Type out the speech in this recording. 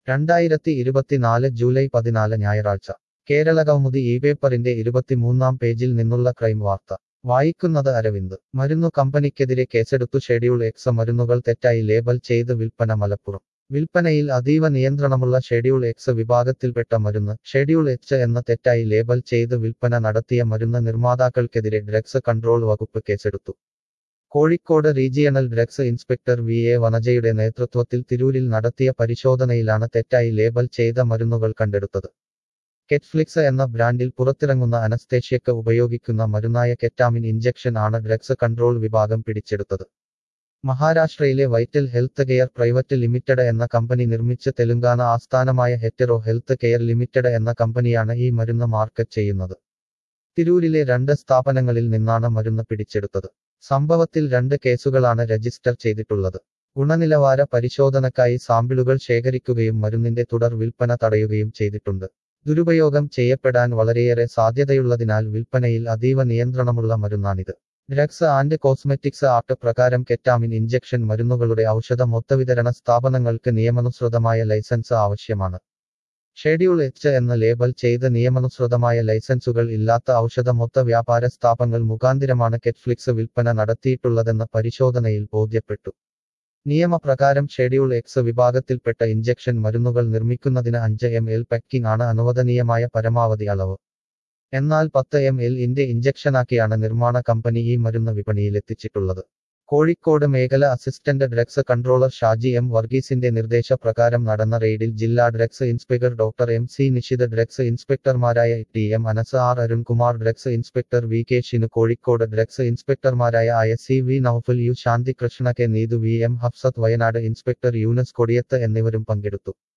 രണ്ടായിരത്തി ഇരുപത്തിനാല് ജൂലൈ പതിനാല് ഞായറാഴ്ച കേരള കൗമുദി ഈ പേപ്പറിന്റെ ഇരുപത്തിമൂന്നാം പേജിൽ നിന്നുള്ള ക്രൈം വാർത്ത വായിക്കുന്നത് അരവിന്ദ് മരുന്നു കമ്പനിക്കെതിരെ കേസെടുത്തു ഷെഡ്യൂൾ എക്സ് മരുന്നുകൾ തെറ്റായി ലേബൽ ചെയ്ത് വിൽപ്പന മലപ്പുറം വിൽപ്പനയിൽ അതീവ നിയന്ത്രണമുള്ള ഷെഡ്യൂൾ എക്സ് വിഭാഗത്തിൽപ്പെട്ട മരുന്ന് ഷെഡ്യൂൾ എച്ച് എന്ന തെറ്റായി ലേബൽ ചെയ്ത് വിൽപ്പന നടത്തിയ മരുന്ന് നിർമ്മാതാക്കൾക്കെതിരെ ഡ്രഗ്സ് കൺട്രോൾ വകുപ്പ് കേസെടുത്തു Kozhikode regional drugs inspector V A വനജയുടെ നേതൃത്വത്തിൽ തിരൂരിൽ നടത്തിയ പരിശോധനയിലാണ് തെറ്റായി ലേബൽ ചെയ്ത മരുന്നുകൾ കണ്ടെടുത്തത് കെറ്റ്ഫ്ലിക്സ് എന്ന ബ്രാൻഡിൽ പുറത്തിറങ്ങുന്ന അനസ്തേഷ്യക്ക് ഉപയോഗിക്കുന്ന മരുന്നായ കെറ്റാമിൻ ഇഞ്ചക്ഷൻ ആണ് ഡ്രഗ്സ് കൺട്രോൾ വിഭാഗം പിടിച്ചെടുത്തത് മഹാരാഷ്ട്രയിലെ vital health care private limited എന്ന കമ്പനി നിർമ്മിച്ച് തെലുങ്കാന ആസ്ഥാനമായ ഹെറ്ററോ ഹെൽത്ത് കെയർ ലിമിറ്റഡ് എന്ന കമ്പനിയാണ് ഈ മരുന്ന് മാർക്കറ്റ് ചെയ്യുന്നത് തിരൂരിലെ രണ്ട് സ്ഥാപനങ്ങളിൽ നിന്നാണ് മരുന്ന് പിടിച്ചെടുത്തത് സംഭവത്തിൽ രണ്ട് കേസുകളാണ് രജിസ്റ്റർ ചെയ്തിട്ടുള്ളത് ഗുണനിലവാര പരിശോധനക്കായി സാമ്പിളുകൾ ശേഖരിക്കുകയും മരുന്നിന്റെ തുടർ വിൽപ്പന തടയുകയും ചെയ്തിട്ടുണ്ട് ദുരുപയോഗം ചെയ്യപ്പെടാൻ വളരെയേറെ സാധ്യതയുള്ളതിനാൽ വിൽപ്പനയിൽ അതീവ നിയന്ത്രണമുള്ള മരുന്നാണിത് ഡ്രഗ്സ് ആൻഡ് കോസ്മെറ്റിക്സ് ആക്ട് പ്രകാരം കെറ്റാമിൻ ഇഞ്ചക്ഷൻ മരുന്നുകളുടെ ഔഷധ മൊത്തവിതരണ സ്ഥാപനങ്ങൾക്ക് നിയമാനുസൃതമായ ലൈസൻസ് ആവശ്യമാണ് ഷെഡ്യൂൾ എച്ച് എന്ന ലേബൽ ചെയ്ത് നിയമാനുസൃതമായ ലൈസൻസുകൾ ഇല്ലാത്ത ഔഷധ മൊത്ത വ്യാപാര സ്ഥാപനങ്ങൾ മുഖാന്തിരമാണ് കെറ്റ്ഫ്ലിക്സ് വിൽപ്പന നടത്തിയിട്ടുള്ളതെന്ന പരിശോധനയിൽ ബോധ്യപ്പെട്ടു നിയമപ്രകാരം ഷെഡ്യൂൾ എക്സ് വിഭാഗത്തിൽപ്പെട്ട ഇഞ്ചക്ഷൻ മരുന്നുകൾ നിർമ്മിക്കുന്നതിന് അഞ്ച് എം എൽ പാക്കിംഗ് ആണ് അനുവദനീയമായ പരമാവധി അളവ് എന്നാൽ പത്ത് എം എൽ ഇന്റെ ഇഞ്ചക്ഷനാക്കിയാണ് നിർമ്മാണ കമ്പനി ഈ മരുന്ന് വിപണിയിലെത്തിച്ചിട്ടുള്ളത് കോഴിക്കോട് മേഖല assistant drugs controller Shaji M വർഗീസിന്റെ നിർദ്ദേശപ്രകാരം നടന്ന റെയ്ഡിൽ ജില്ലാ drugs inspector doctor M C Nishith drugs ഇൻസ്പെക്ടർമാരായ T M Anas R Arunkumar drugs inspector V K Shinu Kozhikode drugs ഇൻസ്പെക്ടർമാരായ ആയ C V Noufal U Shanthi Krishna K Neethu V M Hafsath Wayanad inspector Yunus Kodiyath എന്നിവരും പങ്കെടുത്തു